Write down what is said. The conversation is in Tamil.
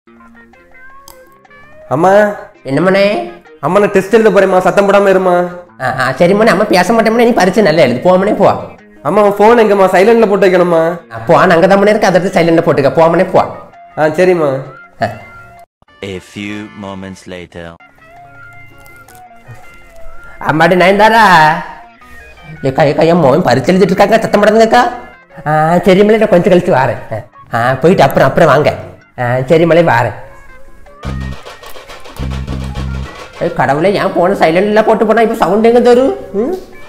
அம்மா என்னம்மண்ணே அம்மா நான் டெஸ்ட் எழுத போறேம்மா சத்தம் போடாம இருமா ஆ ஆ சரிம்மண்ணே அம்மா பேச மாட்டேம்மண்ணே நீ பரிச்சு நல்லா எழுது போமனே போ அம்மா ஃபோன் எங்கம்மா சைலண்ட்ல போட்டு வைக்கணும்மா போ அங்கே தான் இருக்கு அதை எடுத்து சைலண்டில் போட்டுக்க போமனே போ ஆ சரிம்மா ஆ. A few moments later. அம்மாடி நயன்தாரா ஏக்கா ஏக்கா என் மோன் பரிச்சு எழுதிட்டு இருக்காங்க சத்தம் போடாதுங்கக்கா ஆ சரி மலை நான் கொஞ்சம் கழிச்சு வாரேன் ஆ, ஆ போயிட்டு அப்புறம் அப்புறம் வாங்க ஆ சரி மலை வாரேன் ஏய், கடவுளே ஏன் போன சைலண்டில் போட்டு போனா இப்போ சவுண்ட் எங்கே தரும் ம்